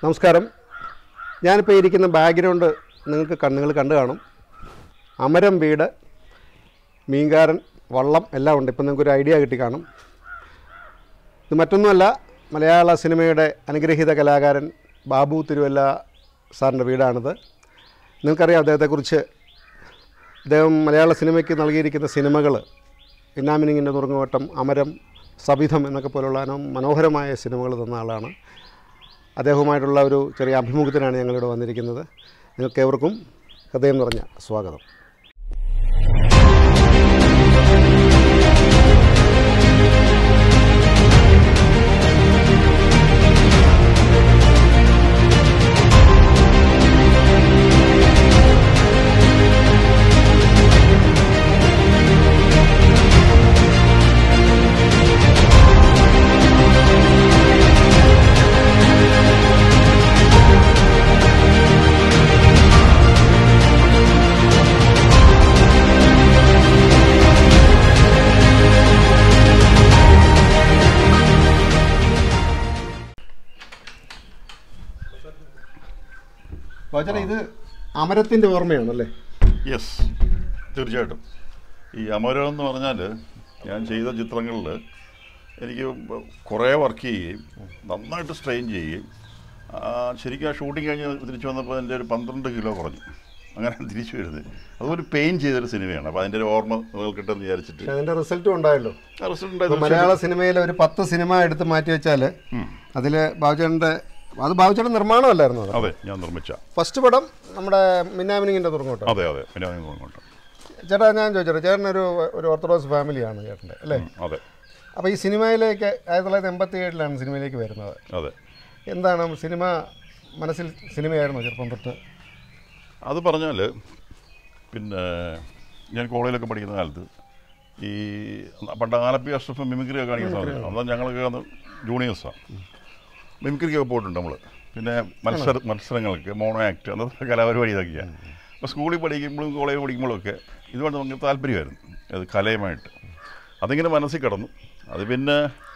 നമസ്കാരം ഞാനിപ്പോൾ ഇരിക്കുന്ന ബാക്ക്ഗ്രൗണ്ട് നിങ്ങൾക്ക് കണ്ണുകൾ കണ്ടു കാണും അമരം വീട് മീൻകാരൻ വള്ളം എല്ലാം ഉണ്ട് ഇപ്പം നിങ്ങൾക്കൊരു ഐഡിയ കിട്ടി കാണും ഇത് മറ്റൊന്നുമല്ല മലയാള സിനിമയുടെ അനുഗ്രഹീത കലാകാരൻ ബാബു തിരുവല്ല സാറിൻ്റെ വീടാണിത് നിങ്ങൾക്കറിയാം അദ്ദേഹത്തെക്കുറിച്ച് അദ്ദേഹം മലയാള സിനിമയ്ക്ക് നൽകിയിരിക്കുന്ന സിനിമകൾ ഇന്നാമിനിങ്ങിൻ്റെ നുറുങ്ങുവട്ടം അമരം സബിധം എന്നൊക്കെ പോലുള്ള അനം- മനോഹരമായ സിനിമകൾ തന്ന ആളാണ് അദ്ദേഹവുമായിട്ടുള്ള ഒരു ചെറിയ അഭിമുഖത്തിനാണ് ഞങ്ങളിവിടെ വന്നിരിക്കുന്നത് നിങ്ങൾക്ക് ഏവർക്കും ഹൃദയം നിറഞ്ഞ സ്വാഗതം വചന ഇത് അമരത്തിൻ്റെ ഓർമ്മയാണല്ലേ യെസ് തീർച്ചയായിട്ടും ഈ അമരം എന്ന് പറഞ്ഞാൽ ഞാൻ ചെയ്ത ചിത്രങ്ങളിൽ എനിക്ക് കുറേ വർക്ക് ചെയ്യുകയും നന്നായിട്ട് സ്ട്രെയിൻ ചെയ്യുകയും ആ, ശരിക്കും ആ ഷൂട്ടിംഗ് കഴിഞ്ഞ് തിരിച്ചു വന്നപ്പോൾ എൻ്റെ ഒരു പന്ത്രണ്ട് കിലോ കുറഞ്ഞു അങ്ങനെ തിരിച്ചു വരുന്നത് അതുപോലെ പെയിൻ ചെയ്തൊരു സിനിമയാണ് അപ്പോൾ അതിൻ്റെ ഒരു ഓർമ്മ നിൽക്കട്ടെ എന്ന് വിചാരിച്ചിട്ട് പക്ഷെ അതിൻ്റെ റിസൾട്ടും ഉണ്ടായല്ലോ ആ result ഇപ്പൊ ഉണ്ടായിരുന്നു. മലയാള സിനിമയിൽ ഒരു പത്ത് സിനിമ എടുത്ത് മാറ്റി വെച്ചാൽ അതിൽ ബാബുചേട്ടൻ്റെ അത് ബാബുചേട്ടൻ നിർമ്മാണമല്ലായിരുന്നു അത് അതെ ഞാൻ നിർമ്മിച്ച ഫസ്റ്റ് പടം നമ്മുടെ മിന്നാമിനിങ്ങിൻ്റെ തുറങ്ങോട്ടോ അതെ അതെ പിന്നെ അതിന് അങ്ങോട്ട് ചേട്ടാ ഞാൻ ചോദിച്ചോട്ടെ ചേട്ടൻ ഒരു ഒരു ഓർത്തഡോക്സ് ഫാമിലിയാണ് ചേട്ടൻ്റെ അല്ലേ അതെ അപ്പോൾ ഈ സിനിമയിലേക്ക് ആയിരത്തി തൊള്ളായിരത്തി എൺപത്തി ഏഴിലാണ് സിനിമയിലേക്ക് വരുന്നത് അതെ എന്താണ് സിനിമ മനസ്സിൽ സിനിമയായിരുന്നു ചെറുപ്പം തൊട്ട് അത് പറഞ്ഞാൽ പിന്നെ ഞാൻ കോളേജിലൊക്കെ പഠിക്കുന്ന കാലത്ത് ഈ പണ്ട് ആലപ്പി അഷ്റഫ് മിമിക്രി ഒക്കെ കാണിക്കുന്ന സമയത്ത് അന്ന് ഞങ്ങളൊക്കെ അന്ന് ജൂനിയേഴ്സാണ് മിമിക്രിക്കൊക്കെ പോയിട്ടുണ്ട് നമ്മൾ പിന്നെ മത്സര മത്സരങ്ങൾക്ക് മോണോ ആക്ട് അന്നത്തെ കലാപരിപാടി ഇതൊക്കെയാണ് അപ്പോൾ സ്കൂളിൽ പഠിക്കുമ്പോഴും കോളേജിൽ പഠിക്കുമ്പോഴൊക്കെ ഇതുകൊണ്ട് നമുക്ക് താല്പര്യമായിരുന്നു അത് കലയുമായിട്ട് അതിങ്ങനെ മനസ്സിൽ കിടന്നു അത് പിന്നെ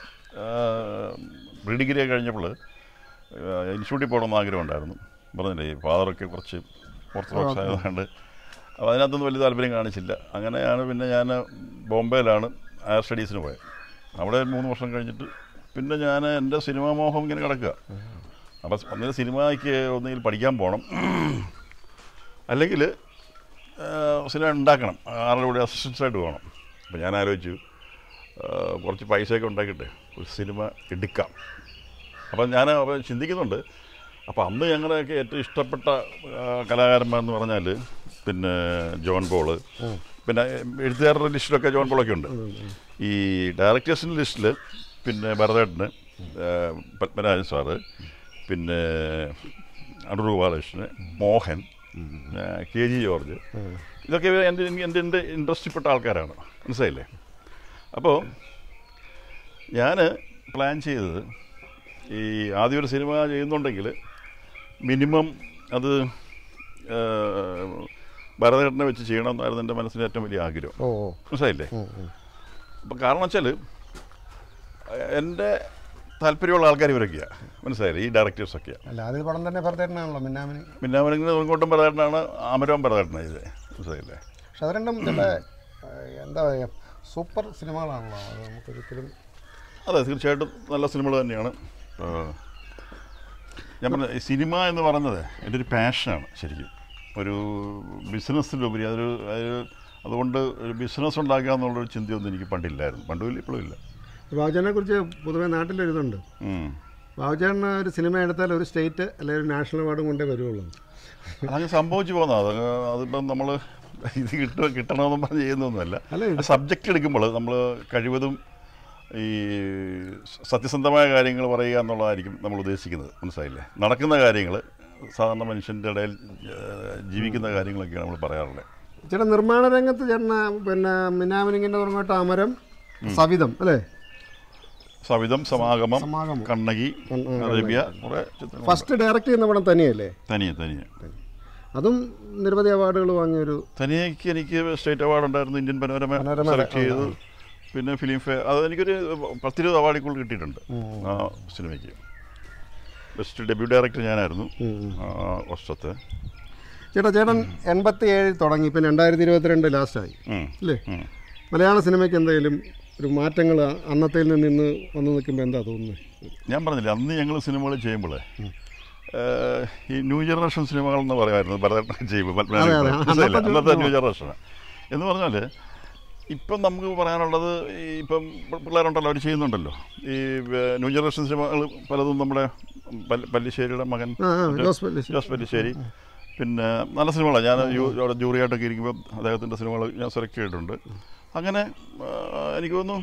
പ്രീ ഡിഗ്രി ഒക്കെ കഴിഞ്ഞപ്പോൾ ഇൻസ്റ്റിറ്റ്യൂട്ടിൽ പോകണമെന്ന് ആഗ്രഹം ഉണ്ടായിരുന്നു പറഞ്ഞില്ലേ ഈ ഫാദറൊക്കെ കുറച്ച് ഓർത്തഡോക്സ് ആയതുകൊണ്ട് അപ്പോൾ അതിനകത്തൊന്നും വലിയ താല്പര്യം കാണിച്ചില്ല അങ്ങനെയാണ് പിന്നെ ഞാൻ ബോംബെയിലാണ് ഹയർ സ്റ്റഡീസിന് പോയത് അവിടെ മൂന്ന് വർഷം കഴിഞ്ഞിട്ട് പിന്നെ ഞാൻ എൻ്റെ സിനിമാ മോഹം ഇങ്ങനെ കിടക്കുക അപ്പോൾ ഒന്നിന് സിനിമയ്ക്ക് ഒന്നുകിൽ പഠിക്കാൻ പോകണം അല്ലെങ്കിൽ സിനിമ ഉണ്ടാക്കണം ആരുടെ കൂടെ അസിസ്റ്റൻസായിട്ട് പോകണം അപ്പോൾ ഞാൻ ആലോചിച്ചു ആ, കുറച്ച് പൈസയൊക്കെ ഉണ്ടാക്കിയിട്ട് ഒരു സിനിമ എടുക്കാം അപ്പം ഞാൻ അപ്പോൾ ചിന്തിക്കുന്നുണ്ട് അപ്പോൾ അന്ന് ഞങ്ങളുടെയൊക്കെ ഏറ്റവും ഇഷ്ടപ്പെട്ട ആ, കലാകാരന്മാരെന്ന് പറഞ്ഞാൽ പിന്നെ ജോൺ പോള് പിന്നെ എഴുത്തുകാരുടെ ലിസ്റ്റിലൊക്കെ ജോൺ പോളൊക്കെ ഉണ്ട് ഈ ഡയറക്ടേഴ്സിൻ്റെ ലിസ്റ്റിൽ പിന്നെ ഭരതേട്ടന് ആ, പത്മരാജൻ സാറ് പിന്നെ അടൂർ ബാലകൃഷ്ണൻ മോഹൻ ആ, കെ ജി ജോർജ് ഇതൊക്കെ എൻ്റെ എൻ്റെ എൻ്റെ ഇൻട്രസ്റ്റിൽപ്പെട്ട ആൾക്കാരാണ് മനസ്സിലായില്ലേ അപ്പോൾ ഞാൻ പ്ലാൻ ചെയ്തത് ഈ ആദ്യം ഒരു സിനിമ ചെയ്യുന്നുണ്ടെങ്കിൽ മിനിമം അത് ആ, ഭരതഘടന വെച്ച് ചെയ്യണമെന്നായിരുന്നു എൻ്റെ മനസ്സിൻ്റെ ഏറ്റവും വലിയ ആഗ്രഹം ഓ മനസ്സിലായില്ലേ അപ്പം കാരണം വെച്ചാൽ എൻ്റെ താല്പര്യമുള്ള ആൾക്കാർ ഇവരൊക്കെയാണ് മനസ്സിലായില്ലേ ഈ ഡയറക്ടേഴ്സൊക്കെയാണ് അല്ല അത് പടം തന്നെ ഭരതേട്ടനാണല്ലോ മിന്നാമിനി പിന്നെ അവരിങ്ങനെ തൊങ്കോട്ടും ഭരതഘടനാണ് അമരവും ഭരതഘടന ഇത് മനസ്സിലായില്ലേ പക്ഷെ അത് രണ്ടും ചില ഏഹ്, എന്താ പറയുക സൂപ്പർ സിനിമകളാണല്ലോ അത് നമുക്കൊരിക്കലും അതെ തീർച്ചയായിട്ടും നല്ല സിനിമകൾ തന്നെയാണ് ആ, ഞാൻ പറഞ്ഞ ഈ സിനിമ എന്ന് പറയുന്നത് എൻ്റെ ഒരു പാഷനാണ് ശരിക്കും ഒരു ബിസിനസ്സിലുപരി അതൊരു അതൊരു അതുകൊണ്ട് ഒരു ബിസിനസ് ഉണ്ടാക്കുക എന്നുള്ളൊരു ചിന്തയൊന്നും എനിക്ക് പണ്ടില്ലായിരുന്നു പണ്ടുമില്ല ഇപ്പോഴും ഇല്ല ബാബുചേട്ടനെ കുറിച്ച് പൊതുവെ നാട്ടിലൊരിതുണ്ട് ഉം. ബാബുചേട്ടന് ഒരു സിനിമ എടുത്താൽ ഒരു സ്റ്റേറ്റ് അല്ലെങ്കിൽ ഒരു നാഷണൽ അവാർഡും കൊണ്ടേ വരുള്ളൂ അതങ്ങ് സംഭവിച്ചു പോകുന്ന അത് അതിപ്പം നമ്മൾ ഇത് കിട്ടുക കിട്ടണമെന്നും പറഞ്ഞ് ചെയ്യുന്നൊന്നുമല്ല അല്ല ഇത് സബ്ജക്റ്റ് എടുക്കുമ്പോൾ നമ്മൾ കഴിവതും ഈ സത്യസന്ധമായ കാര്യങ്ങൾ പറയുക എന്നുള്ളതായിരിക്കും നമ്മൾ ഉദ്ദേശിക്കുന്നത് മനസ്സിലായില്ലേ നടക്കുന്ന കാര്യങ്ങൾ സാധാരണ മനുഷ്യൻ്റെ ഇടയിൽ ഏഹ്, ജീവിക്കുന്ന കാര്യങ്ങളൊക്കെയാണ് നമ്മൾ പറയാറുള്ളത് ചേട്ടാ നിർമ്മാണ രംഗത്ത് ചേട്ടന് പിന്നെ മിന്നാമിനിങ്ങിൻ്റെ തുടങ്ങോട്ട് അമരം സവിതം അല്ലേ സവിതം സമാഗമം സമാഗമം. കണ്ണകി കണ്ണ- അറേബ്യ കുറേ ചിത്രങ്ങൾ ഫസ്റ്റ് ഡയറക്റ്റ് ചെയ്യുന്ന പടം തനിയല്ലേ തനിയെ തനിയെ അതും നിരവധി അവാർഡുകൾ വാങ്ങിയൊരു തനിയയ്ക്ക് എനിക്ക് സ്റ്റേറ്റ് അവാർഡ് ഉണ്ടായിരുന്നു ഇന്ത്യൻ പനോരമ പനോരമ, സെലക്ട് ചെയ്ത് പിന്നെ ഫിലിം ഫെയർ അത് എനിക്കൊരു പത്തിരുപത് അവാർഡിൽ കൂടുതൽ കിട്ടിയിട്ടുണ്ട് ആ സിനിമയ്ക്ക് ബെസ്റ്റ് ഡെബ്യൂ ഡയറക്ടർ ഞാനായിരുന്നു ഉം, ഉം. ആ, വർഷത്തെ ചേട്ടാ ചേട്ടൻ എൺപത്തി ഏഴിൽ തുടങ്ങി ഇപ്പം രണ്ടായിരത്തി ഇരുപത്തിരണ്ട് ലാസ്റ്റായി ഉം. അല്ലേ ഉം. മലയാള സിനിമയ്ക്ക് എന്തെങ്കിലും ഒരു മാറ്റങ്ങൾ അന്നത്തേൽ നിന്ന് ഇന്ന് വന്നു നിൽക്കുമ്പോൾ എന്താ തോന്നുന്നത് ഞാൻ പറഞ്ഞില്ലേ അന്ന് ഞങ്ങൾ സിനിമകൾ ചെയ്യുമ്പോഴേ ഈ ന്യൂ ജനറേഷൻ സിനിമകൾ എന്ന് പറയുമായിരുന്നു ഭരതനാട്യം ചെയ്യുമ്പോൾ പത്മനാഭൻ അതെ, അതെ. മനസ്സിലായില്ലേ? അന്നത്തെ അന്നത്തെ ന്യൂ ജനറേഷൻ എന്ന് പറഞ്ഞാൽ ഇപ്പം നമുക്ക് പറയാനുള്ളത് ഈ ഇപ്പം പി- പിള്ളേരുണ്ടല്ലോ അവർ ചെയ്യുന്നുണ്ടല്ലോ ഈ ഏർ, ന്യൂ ജനറേഷൻ സിനിമകൾ പലതും നമ്മുടെ പല്ല്- പല്ലിശ്ശേരിയുടെ മകൻ ആ ആ ജോസ് പല്ലിശ്ശേരി. ജോസ് പല്ലിശ്ശേരി പിന്നെ നല്ല സിനിമകളാണ് ഞാൻ യു- അവിടെ ജൂറിയായിട്ടൊക്കെ ഇരിക്കുമ്പോൾ അദ്ദേഹത്തിൻ്റെ സിനിമകൾ ഞാൻ സെലക്ട് ചെയ്തിട്ടുണ്ട് അങ്ങനെ ആ, എനിക്ക് തോന്നുന്നു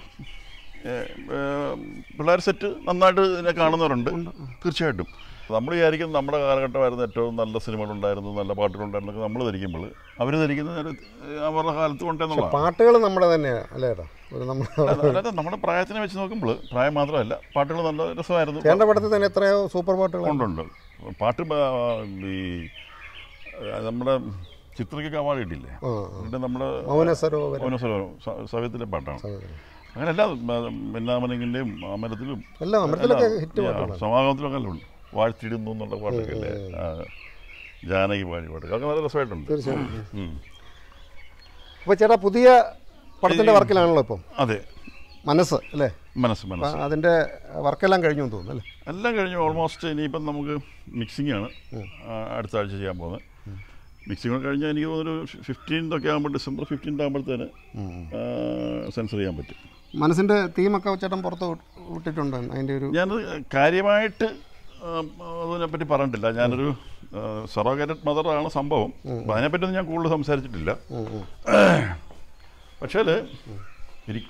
പിള്ളേർ സെറ്റ് നന്നായിട്ട് ഇതിനെ കാണുന്നവരുണ്ട് തീർച്ചയായിട്ടും നമ്മൾ വിചാരിക്കും നമ്മുടെ കാലഘട്ടമായിരുന്നു ഏറ്റവും നല്ല സിനിമകളുണ്ടായിരുന്നു നല്ല പാട്ടുകളുണ്ടായിരുന്നു നമ്മൾ ധരിക്കുമ്പോൾ അവർ ധരിക്കുന്നത് ഒരു, അവരുടെ കാലത്ത് കൊണ്ടെന്നുള്ള പാട്ടുകൾ നമ്മുടെ തന്നെയാണ് അല്ലേ ചേട്ടാ ഒരു നമ്മൾ അല്ലാതെ നമ്മുടെ പ്രായത്തിനെ വെച്ച് നോക്കുമ്പോൾ പ്രായം മാത്രമല്ല പാട്ടുകൾ നല്ല രസമായിരുന്നു ചേട്ടൻ്റെ പടത്തിൽ തന്നെ എത്രയോ സൂപ്പർ പാട്ടുകൾ ഉണ്ടുണ്ട് പാട്ട് ബ- ഈ ആ, നമ്മുടെ ചിത്രയ്ക്കൊക്കെ അവാർഡ് കിട്ടിയില്ലേ ആ എന്നിട്ട് നമ്മുടെ മൗന സരോവരം മൗനസരോവരം സ- സവ്യത്തിലെ പാട്ടാണ് അങ്ങനെ എല്ലാ മിന്നാമനങ്ങിൻ്റെയും അമരത്തിലും എല്ലാം അമൃതത്തിലൊക്കെ ഹിറ്റ് പാട്ടുകളാണ് സമാഗമത്തിലൊക്കെ എല്ലാം ഉണ്ട് വാഴ്ത്തിടുന്നു എന്നുള്ള പാട്ടൊക്കെ അല്ലേ ആ, ജാനകി പാടി പാട്ട് അതൊക്കെ നല്ല രസമായിട്ടുണ്ട് തീർച്ചയായും ഉം. അപ്പോൾ ചേട്ടാ പുതിയ പടത്തിൻ്റെ വർക്കിലാണല്ലോ ഇപ്പം അതെ മനസ്സ് അല്ലേ മനസ്സ് അപ്പം മനസ്സ് അതിൻ്റെ വർക്കെല്ലാം കഴിഞ്ഞു എന്ന് തോന്നുന്നു അല്ലേ എല്ലാം കഴിഞ്ഞു ഓൾമോസ്റ്റ് ഇനിയിപ്പം നമുക്ക് മിക്സിംഗ് ആണ് ആ, അടുത്ത ആഴ്ച ചെയ്യാൻ പോകുന്നത് മിക്സിംഗ് കൂടെ കഴിഞ്ഞാൽ എനിക്ക് തോന്നുന്നൊരു ഫിഫ്റ്റീൻത് ഒക്കെ ആകുമ്പോൾ ഡിസംബർ ഫിഫ്റ്റീൻത് ആകുമ്പോഴത്തേന് സെൻസർ ചെയ്യാൻ പറ്റും മനസ്സിൻ്റെ തീമൊക്കെ ചേട്ടൻ പുറത്ത് വിട്ട് വിട്ടിട്ടുണ്ട് അതിൻ്റെ ഒരു ഞാനത് കാര്യമായിട്ട് ആ, അതിനെപ്പറ്റി പറഞ്ഞിട്ടില്ല ഞാനൊരു സറോഗേറ്റഡ് മദറാണ് സംഭവം അപ്പം അതിനെപ്പറ്റിയൊന്നും ഞാൻ കൂടുതൽ സംസാരിച്ചിട്ടില്ല ഉം, ഉം. പക്ഷേ ഇരി-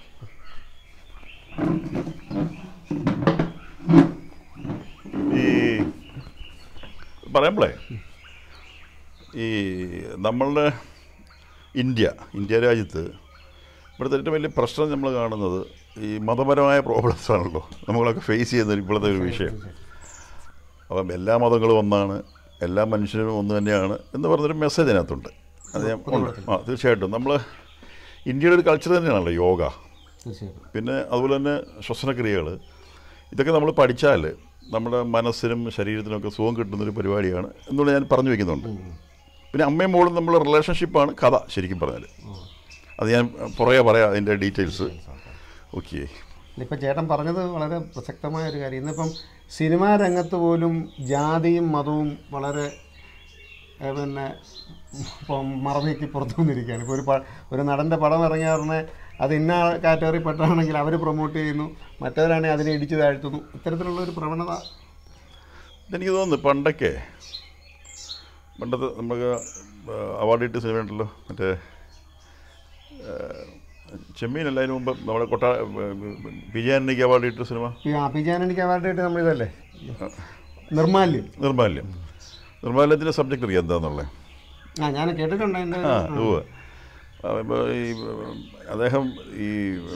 ഈ പറയുമ്പോഴേ ഈ നമ്മളുടെ ഇന്ത്യ ഇന്ത്യ രാജ്യത്ത് ഇവിടുത്തെ ഏറ്റവും വലിയ പ്രശ്നം നമ്മൾ കാണുന്നത് ഈ മതപരമായ പ്രോബ്ലംസ് ആണല്ലോ നമ്മളൊക്കെ ഫേസ് ചെയ്യുന്ന ഇപ്പോഴത്തെ ഒരു വിഷയം അപ്പം എല്ലാ മതങ്ങളും ഒന്നാണ് എല്ലാ മനുഷ്യരും ഒന്ന് തന്നെയാണ് എന്ന് പറഞ്ഞൊരു മെസ്സേജ് അതിനകത്തുണ്ട് അത് ഞാൻ ഉണ്ട് ആ തീർച്ചയായിട്ടും നമ്മൾ ഇന്ത്യയുടെ ഒരു കൾച്ചർ തന്നെയാണല്ലോ യോഗ തീർച്ചയായിട്ടും പിന്നെ അതുപോലെ തന്നെ ശ്വസനക്രിയകൾ ഇതൊക്കെ നമ്മൾ പഠിച്ചാൽ നമ്മുടെ മനസ്സിനും ശരീരത്തിനൊക്കെ സുഖം കിട്ടുന്നൊരു പരിപാടിയാണ് എന്നുള്ളത് ഞാൻ പറഞ്ഞു വയ്ക്കുന്നുണ്ട് പിന്നെ അമ്മയും മോളും നമ്മൾ റിലേഷൻഷിപ്പാണ് കഥ ശരിക്കും പറഞ്ഞാൽ അത് ഞാൻ പുറകെ പറയാം അതിൻ്റെ ഡീറ്റെയിൽസ് ഓക്കെ ഇപ്പം ചേട്ടൻ പറഞ്ഞത് വളരെ പ്രസക്തമായ ഒരു കാര്യം ഇന്നിപ്പം സിനിമാ രംഗത്ത് പോലും ജാതിയും മതവും വളരെ ഏ, പിന്നെ ഇപ്പം മറന്നേക്ക് പുറത്തു വന്നിരിക്കുകയാണ് ഇപ്പോൾ ഒരു പ- ഒരു നടൻ്റെ പടം ഇറങ്ങിയ ഉടനെ അത് ഇന്ന കാറ്റഗറി പെട്ടാണെങ്കിൽ അവർ പ്രൊമോട്ട് ചെയ്യുന്നു മറ്റവരാണെങ്കിൽ അതിനെ ഇടിച്ചു താഴ്ത്തുന്നു ഇത്തരത്തിലുള്ള ഒരു പ്രവണത എനിക്ക് തോന്നുന്നു പണ്ടൊക്കെ പണ്ടത്തെ നമുക്ക് അവാർഡ് കിട്ടിയ സിനിമ ഉണ്ടല്ലോ മറ്റേ ആ, ചെമ്മീനല്ല അതിന് മുമ്പ് നമ്മുടെ കൊട്ടാ പി ജെ ആന്റണിക്ക് അവാർഡ് കിട്ടിയ സിനിമ ഈ അഭിജാനനിക്ക് അവാർഡ് കിട്ടി നമ്മൾ ഇതല്ലേ നിർമാല്യം നിർമ്മാല്യം നിർമ്മാല്യത്തിൻ്റെ സബ്ജക്റ്റ് അറിയാം എന്താണെന്നുള്ളത് ആ ഞാൻ കേട്ടിട്ടുണ്ട് അതിൻ്റെ ആ ഉവ്വ് അപ്പോൾ ഈ അദ്ദേഹം ഈ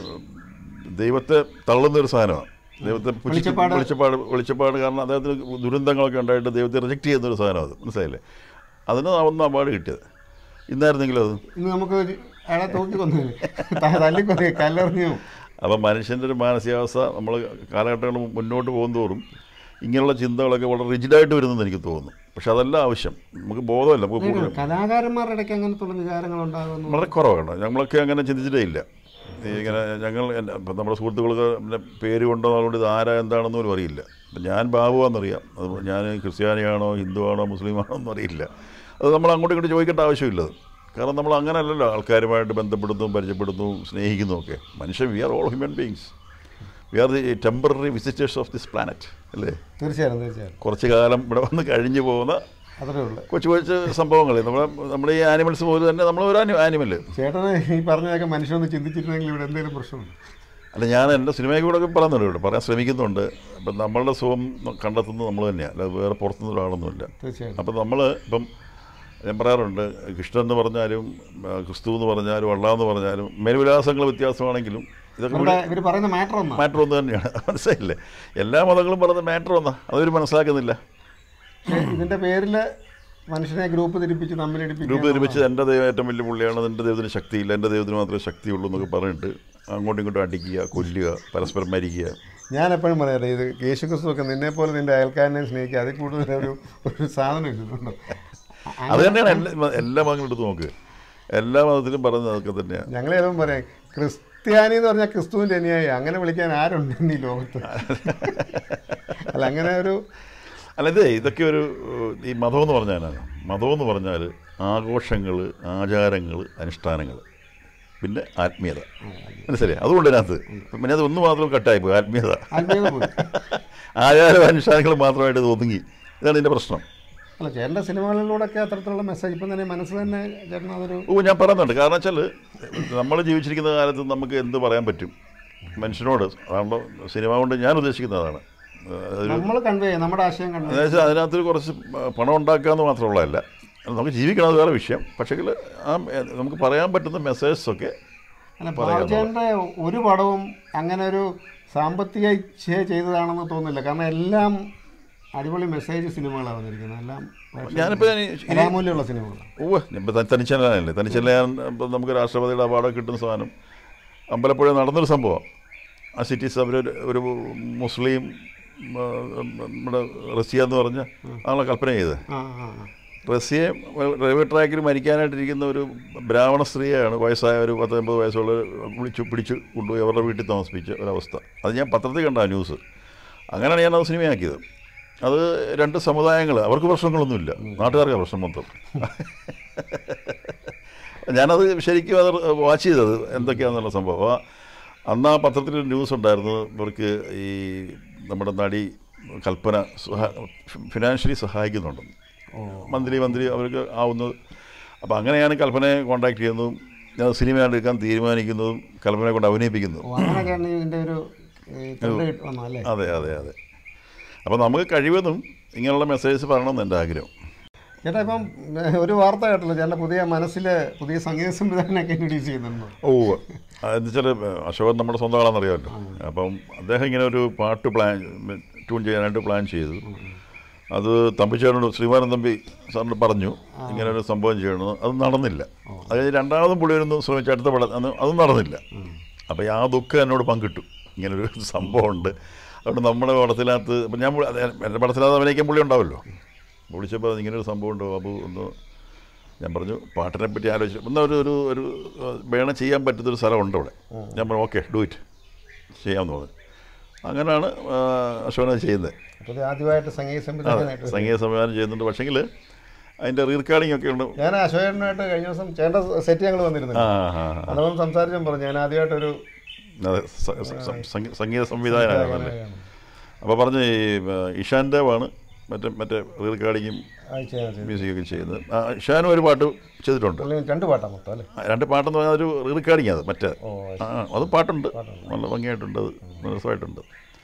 ദൈവത്തെ തള്ളുന്ന ഒരു സാധനമാണ് ദൈവത്തെ പുച്ഛിച്ച് വെളിച്ചപ്പാട്. വെളിച്ചപ്പാട് വെളിച്ചപ്പാട് കാരണം അദ്ദേഹത്തിന് ദുരന്തങ്ങളൊക്കെ ഉണ്ടായിട്ട് ദൈവത്തെ റിജക്റ്റ് ചെയ്യുന്ന ഒരു സാധനം അത് മനസ്സിലായില്ലേ അതിന് ഒന്ന് അവാർഡ് കിട്ടിയത് ഇന്നായിരുന്നെങ്കിലും അത് ഇന്ന് നമുക്ക് അയാളെ തൂക്കി കൊന്നു തല്ലിക്കൊന്നു കല്ലെറിഞ്ഞു അപ്പം മനുഷ്യൻ്റെ ഒരു മാനസികാവസ്ഥ നമ്മൾ കാലഘട്ടങ്ങൾ മുന്നോട്ട് പോകുന്തോറും ഇങ്ങനെയുള്ള ചിന്തകളൊക്കെ വളരെ റിജിഡായിട്ട് വരുന്നെന്ന് എനിക്ക് തോന്നുന്നു പക്ഷെ അതല്ല ആവശ്യം നമുക്ക് ബോധമല്ല നമുക്ക് കൂടുതൽ കലാകാരന്മാരുടെ ഇടയ്ക്ക് അങ്ങനത്തുള്ള വികാരങ്ങൾ ഉണ്ടാകുന്നു വളരെ കുറവാണ് ഞങ്ങളൊക്കെ അങ്ങനെ ചിന്തിച്ചിട്ടേ ഇല്ല ഈ ഇങ്ങനെ ഞങ്ങൾ എൻ്റെ ഇപ്പം നമ്മുടെ സുഹൃത്തുക്കൾക്ക് എൻ്റെ പേര് കൊണ്ടോ അതുകൊണ്ട് ഇത് ആരാ എന്താണെന്ന് പോലും അറിയില്ല ഇപ്പം ഞാൻ ബാബുവാണെന്നറിയാം അത് ഞാൻ ക്രിസ്ത്യാനിയാണോ ഹിന്ദുവാണോ മുസ്ലിമാണോ ഒന്നും അറിയില്ല അത് നമ്മൾ അങ്ങോട്ടും ഇങ്ങോട്ട് ചോദിക്കേണ്ട ആവശ്യമില്ല അത് കാരണം നമ്മൾ അങ്ങനെയല്ലല്ലോ ആൾക്കാരുമായിട്ട് ബന്ധപ്പെടുന്നു പരിചയപ്പെടുന്നു സ്നേഹിക്കുന്നു ഒക്കെ മനുഷ്യൻ we are all human beings we are the temporary visitors of this planet അല്ലേ തീർച്ചയായും തീർച്ചയായും കുറച്ച് കാലം ഇവിടെ വന്ന് കഴിഞ്ഞു പോകുന്ന അത്രേ ഉള്ളൂ കൊച്ചു കൊച്ചു സംഭവങ്ങൾ നമ്മുടെ നമ്മുടെ ഈ ആനിമൽസ് പോലെ തന്നെ നമ്മൾ ഒരു ആനിമൽ ചേട്ടന് ഈ പറഞ്ഞതൊക്കെ മനുഷ്യനൊന്ന് ചിന്തിച്ചിരുന്നെങ്കിൽ ഇവിടെ എന്തെങ്കിലും പ്രശ്നമുണ്ട് അല്ല ഞാൻ എൻ്റെ സിനിമയെ കൂടെ ഒക്കെ പറയുന്നുണ്ട് ഇവിടെ പറയാൻ ശ്രമിക്കുന്നുണ്ട് അപ്പം നമ്മളുടെ സുഖം കണ്ടെത്തുന്നത് നമ്മൾ തന്നെയാണ് അല്ലാതെ വേറെ പുറത്തുനിന്ന് ഒരാളൊന്നുമില്ല തീർച്ചയായും അപ്പം നമ്മൾ ഇപ്പം ഞാൻ പറയാറുണ്ട് കൃഷ്ണൻ എന്ന് പറഞ്ഞാലും ആ, ക്രിസ്തു എന്ന് പറഞ്ഞാലും അള്ള എന്ന് പറഞ്ഞാലും മേൽവിലാസങ്ങൾ വ്യത്യാസമാണെങ്കിലും ഇതൊക്കെ ഇവിടെ ഇവർ പറയുന്ന മാറ്റർ ഒന്നാ മാറ്റർ ഒന്ന് തന്നെയാണ് മനസ്സിലായില്ലേ എല്ലാ മതങ്ങളും പറയുന്ന മാറ്റർ ഒന്നാ അതവർ മനസ്സിലാക്കുന്നില്ല പക്ഷേ ഇതിന്റെ പേരില് മനുഷ്യനെ ഗ്രൂപ്പ് തിരിപ്പിച്ച് ഗ്രൂപ്പ് തമ്മിലടിപ്പിച്ച് തിരിപ്പിച്ച് എൻ്റെ ദൈവം ഏറ്റവും വലിയ പുള്ളിയാണ് എൻ്റെ ദൈവത്തിന് ശക്തിയില്ല എൻ്റെ ദൈവത്തിന് മാത്രമേ ശക്തിയുള്ളൂ എന്നൊക്കെ പറഞ്ഞിട്ട് അങ്ങോട്ടും ഇങ്ങോട്ടും അടിക്കുക കൊല്ലുക പരസ്പരം മരിക്കുക ഞാൻ എപ്പോഴും പറയാറില്ല ഇത് യേശു ക്രിസ്തു ഒക്കെ നിന്നെ പോലെ നിന്റെ അയൽക്കാരനെ സ്നേഹിക്കുക അതിൽ കൂടുതൽ ഒരു ഒരു സാധനം ഇല്ലല്ലോ അത് തന്നെയാണ് എല്ലാ എല്ലാ മതങ്ങളും എടുത്ത് നോക്ക് എല്ലാ മതത്തിലും പറയുന്നത് അതൊക്കെ തന്നെയാണ് ഞങ്ങൾ ചിലപ്പോൾ പറയാം ക്രിസ്ത്യാനി എന്ന് പറഞ്ഞാൽ ക്രിസ്തുവിൻ്റെ അനുയായി അങ്ങനെ വിളിക്കാൻ ആരുണ്ട് ഇന്ന് ഈ ലോകത്ത് അല്ല അങ്ങനെ ഒരു അല്ല ഇതേ ഇതൊക്കെ ഒരു ഈ മതം എന്ന് പറഞ്ഞാൽ മതം എന്ന് പറഞ്ഞാൽ ആഘോഷങ്ങൾ ആചാരങ്ങൾ അനുഷ്ഠാനങ്ങൾ പിന്നെ ആത്മീയത മനസ്സിലായി അതുകൊണ്ട് ഇതിനകത്ത് പിന്നെ അത് ഒന്ന് മാത്രം കട്ടായി പോയി ആത്മീയത ആത്മീയത പോയി ആചാരം അനുഷ്ഠാനങ്ങൾ മാത്രമായിട്ട് ഇത് ഒതുങ്ങി ഇതാണ് ഇതിൻ്റെ പ്രശ്നം അല്ല ചേട്ടൻ്റെ സിനിമകളിലൂടെയൊക്കെ അത്തരത്തിലുള്ള മെസ്സേജ് ഇപ്പം തന്നെ മനസ്സ് തന്നെ ചേട്ടൻ അതൊരു ഓ ഞാൻ പറയുന്നുണ്ട് കാരണം വെച്ചാൽ നമ്മൾ ജീവിച്ചിരിക്കുന്ന കാലത്ത് നമുക്ക് എന്ത് പറയാൻ പറ്റും മനുഷ്യനോട് അതാണല്ലോ സിനിമ കൊണ്ട് ഞാൻ ഉദ്ദേശിക്കുന്നത് അതാണ് അതൊരു നമ്മൾ കൺവേ ചെയ്യും നമ്മുടെ ആശയം കൺവേ എന്നുവെച്ചാൽ അതിനകത്ത് കുറച്ച് പണം ഉണ്ടാക്കാമെന്ന് മാത്രമുള്ളതല്ല നമുക്ക് ജീവിക്കണം അത് വേറെ വിഷയം പക്ഷേ ആ എ, നമുക്ക് പറയാൻ പറ്റുന്ന മെസ്സേജസ് ഒക്കെ അല്ല ബാബുചേട്ടൻ്റെ ഒരു പടവും അങ്ങനെ ഒരു സാമ്പത്തിക ഇച്ഛയെ ചെയ്തതാണെന്ന് തോന്നുന്നില്ല കാരണം എല്ലാം അടിപൊളി മെസ്സേജ് സിനിമകളാണ് വന്നിരിക്കുന്നത് എല്ലാം ഞാനിപ്പോൾ കലാമൂല്യമുള്ള സിനിമകളാണ് ഓ ഇപ്പം തനിച്ചെല്ലാനല്ലേ തനിച്ചെല്ലാൻ ഇപ്പം നമുക്ക് രാഷ്ട്രപതിയുടെ അവാർഡ് കിട്ടുന്ന സാധനം അമ്പലപ്പുഴ നടന്നൊരു സംഭവം ആ സിറ്റീസ് അവർ ഒരു മുസ്ലിം ആ, നമ്മുടെ റസിയ എന്ന് പറഞ്ഞ ആളെ കൽപ്പന ചെയ്ത് ആ ആ ആ. റസിയെ റെയിൽവേ ട്രാക്കിൽ മരിക്കാനായിട്ടിരിക്കുന്ന ഒരു ബ്രാഹ്മണ സ്ത്രീയാണ് വയസ്സായ ഒരു പത്തൊമ്പത് വയസ്സുള്ള വിളിച്ചു പിടിച്ച് കൊണ്ടുപോയി അവരുടെ വീട്ടിൽ താമസിപ്പിച്ച ഒരവസ്ഥ അത് ഞാൻ പത്രത്തിൽ കണ്ട ആ ന്യൂസ് അങ്ങനെയാണ് ഞാൻ അത് സിനിമയാക്കിയത് അത് രണ്ട് സമുദായങ്ങൾ അവർക്ക് പ്രശ്നങ്ങളൊന്നുമില്ല നാട്ടുകാർക്ക് പ്രശ്നം മൊത്തം ഞാനത് ശരിക്കും അത് വാച്ച് ചെയ്തത് എന്തൊക്കെയാണെന്നുള്ള സംഭവം ആ അന്ന് ആ പത്രത്തിലൊരു ന്യൂസ് ഉണ്ടായിരുന്നു ഇവർക്ക് ഈ നമ്മുടെ നടി കൽപ്പന സഹാ ഫിനാൻഷ്യലി സഹായിക്കുന്നുണ്ടെന്ന് ഓ മന്ത്രി മന്ത്രി അവർക്ക് ആവുന്നത് അപ്പോൾ അങ്ങനെയാണ് കൽപ്പനയെ കോൺടാക്ട് ചെയ്യുന്നതും ഞാൻ സിനിമ എടുക്കാൻ തീരുമാനിക്കുന്നതും കൽപ്പനയെ കൊണ്ട് അഭിനയിപ്പിക്കുന്നതും ഓ, അങ്ങനെയൊക്കെയാണ് ഇതിൻ്റെ ഒരു ഈ തൊണ്ട് കിട്ട് വന്നു അല്ലേ അതെ അതെ അതെ അപ്പോൾ നമുക്ക് കഴിവതും ഇങ്ങനെയുള്ള മെസ്സേജസ് പറയണമെന്ന് എൻ്റെ ആഗ്രഹം ചേട്ടാ ഇപ്പം ഏഹ്, ഒരു വാർത്ത കേട്ടല്ലോ ചേട്ടൻ്റെ പുതിയ മനസ്സിൽ പുതിയ സംഗീത സംവിധാനമൊക്കെ ഇൻട്രൊഡ്യൂസ് ചെയ്യുന്നുണ്ട് ഓ എന്ന് വെച്ചാൽ അശോകൻ നമ്മുടെ സ്വന്തം ആളാണെന്നറിയാമല്ലോ അപ്പം അദ്ദേഹം ഇങ്ങനെ ഒരു പാട്ട് പ്ലാൻ ട്യൂൺ ചെയ്യാനായിട്ട് പ്ലാൻ ചെയ്തു അത് തമ്പിച്ചേട്ടനോട് ശ്രീമാനൻ തമ്പി സാറിനോട് പറഞ്ഞു ഇങ്ങനെ ഒരു സംഭവം ചെയ്യണമെന്ന് അത് നടന്നില്ല അത് കഴിഞ്ഞ് രണ്ടാമതും പുള്ളി ഒന്ന് ശ്രമിച്ച അടുത്ത പടം അന്ന് അതും നടന്നില്ല അപ്പോൾ ആ ദുഃഖം എന്നോട് പങ്കിട്ടു ഇങ്ങനൊരു സംഭവമുണ്ട് അതുകൊണ്ട് നമ്മുടെ പടത്തിനകത്ത് ഇപ്പം ഞാൻ പുള്ളി- അതെ, എൻ്റെ പടത്തിനകത്ത് അഭിനയിക്കാൻ പുള്ളി ഉണ്ടാവല്ലോ വിളിച്ചപ്പോൾ ഇങ്ങനൊരു സംഭവം ഉണ്ട് ബാബു ഒന്ന് ഞാൻ പറഞ്ഞു പാട്ടിനെ പറ്റി ആലോചിച്ചു എന്നാൽ ഒരു ഒരു ഒരു ഏഹ്, വേണം ചെയ്യാൻ പറ്റുന്നൊരു സ്ഥലമുണ്ട് അവിടെ ഞാൻ പറഞ്ഞു ഓക്കെ ഡു ഇറ്റ് ചെയ്യാമെന്ന് പറഞ്ഞു അങ്ങനെയാണ് അശോകന ചെയ്യുന്നത് അപ്പോൾ ഇത് ആദ്യമായിട്ട് സംഗീത സംവിധാനമായിട്ട് സംഗീത സംവിധാനം ചെയ്യുന്നുണ്ട് പക്ഷേങ്കിൽ അതിൻ്റെ റീർക്കാർഡിംഗ് ഒക്കെ ഉണ്ട് ഞാൻ അശോകനായിട്ട് കഴിഞ്ഞ ദിവസം ചേട്ടൻ്റെ സെറ്റ് ഞങ്ങൾ വന്നിരുന്നു ആ ആ, ആ. അതോളം സംസാരിച്ചും പറഞ്ഞു ഞാൻ ആദ്യമായിട്ടൊരു അതെ സ- സ- സ- സംഗീ- സംഗീത സംവിധായകനല്ലേ അപ്പോൾ പറഞ്ഞ് ഈ ഏഹ്, ഇഷാൻ ദേവാണ് മറ്റേ മറ്റേ റീർക്കാർഡിങ്ങും ആഴ്ച മ്യൂസിക്കൊക്കെ ചെയ്യുന്നത് ആ, ഇഷാനും ഒരു പാട്ട് ചെയ്തിട്ടുണ്ട് പുള്ളി രണ്ട് പാട്ടാണ് മൊത്തം അല്ലേ ആ, രണ്ട് പാട്ടെന്ന് പറഞ്ഞാൽ ഒരു റീർക്കാർഡിങ് അത് മറ്റേ ഓ ആ ആ, അത് പാട്ടുണ്ട് നല്ല ഭംഗിയായിട്ടുണ്ട് അത് നല്ല രസമായിട്ടുണ്ട്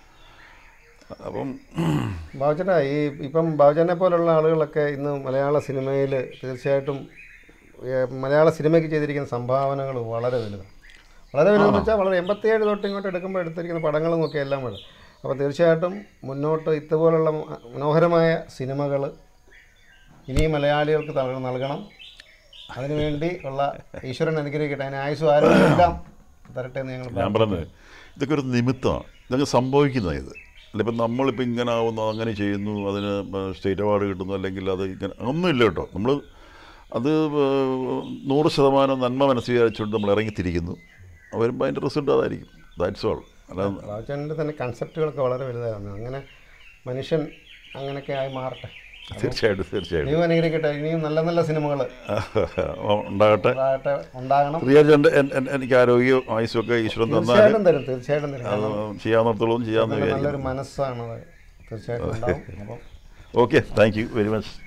അപ്പം ബാബുചേട്ടാ ഈ ഇപ്പം ബാബുചേട്ടനെ പോലുള്ള ആളുകളൊക്കെ ഇന്ന് മലയാള സിനിമയിൽ തീർച്ചയായിട്ടും ഏ, മലയാള സിനിമയ്ക്ക് ചെയ്തിരിക്കുന്ന സംഭാവനകൾ വളരെ വലുതാണ് വളരെ വലുതെന്ന് വെച്ചാൽ വളരെ എൺപത്തിയേഴ് തൊട്ട് ഇങ്ങോട്ട് എടുക്കുമ്പോൾ എടുത്തിരിക്കുന്ന പടങ്ങളും ഒക്കെ എല്ലാം വലുത് അപ്പോൾ തീർച്ചയായിട്ടും മുന്നോട്ട് ഇതുപോലുള്ള മ- മനോഹരമായ സിനിമകൾ ഇനിയും മലയാളികൾക്ക് തല- നൽകണം അതിനുവേണ്ടി ഉള്ള ഈശ്വരൻ അനുഗ്രഹിക്കട്ടെ അതിന് ആയുസ് ആരോഗ്യം എല്ലാം തരട്ടെ എന്ന് ഞങ്ങൾ ഞാൻ പറഞ്ഞത് ഇതൊക്കെ ഒരു നിമിത്തമാണ് ഇതൊക്കെ സംഭവിക്കുന്നത് ഇത് അല്ല ഇപ്പം നമ്മളിപ്പോൾ ഇങ്ങനെ ആവുന്നു അങ്ങനെ ചെയ്യുന്നു അതിന് സ്റ്റേറ്റ് അവാർഡ് കിട്ടുന്നു അല്ലെങ്കിൽ അത് ഇങ്ങനെ ഒന്നുമില്ല കേട്ടോ നമ്മൾ അത് ഏഹ്, നൂറ് ശതമാനം നന്മ മനസ്സിൽ വിചാരിച്ചുകൊണ്ട് നമ്മൾ ഇറങ്ങിത്തിരിക്കുന്നു വരുമ്പോൾ അതിൻ്റെ റിസൾട്ട് അതായിരിക്കും ദാറ്റ്സ് ഓൾ അല്ലാതെ ബാബുചേട്ടൻ്റെ തന്നെ കൺസെപ്റ്റുകളൊക്കെ വളരെ വലുതായിരുന്നു അങ്ങനെ മനുഷ്യൻ അങ്ങനെയൊക്കെ ആയി മാറട്ടെ തീർച്ചയായിട്ടും തീർച്ചയായിട്ടും ദൈവം അനുഗ്രഹിക്കട്ടെ ഇനിയും നല്ല നല്ല സിനിമകൾ ഉണ്ടാകട്ടെ ഉണ്ടാകട്ടെ ഉണ്ടാകണം തീർച്ചയായിട്ടും എൻ്റെ എൻ്റെ എനിക്ക് ആരോഗ്യവും ആയുസ്സൊക്കെ ഈശ്വരൻ തന്നാൽ തീർച്ചയായിട്ടും തരും തീർച്ചയായിട്ടും തരും അത് കാരണം ചെയ്യാവുന്നിടത്തോളം ചെയ്യാമെന്ന് നല്ല- വിചാരിക്കുന്നു നല്ലൊരു മനസ്സാണ് അത് തീർച്ചയായിട്ടും ഉണ്ടാവും അപ്പം okay thank you very much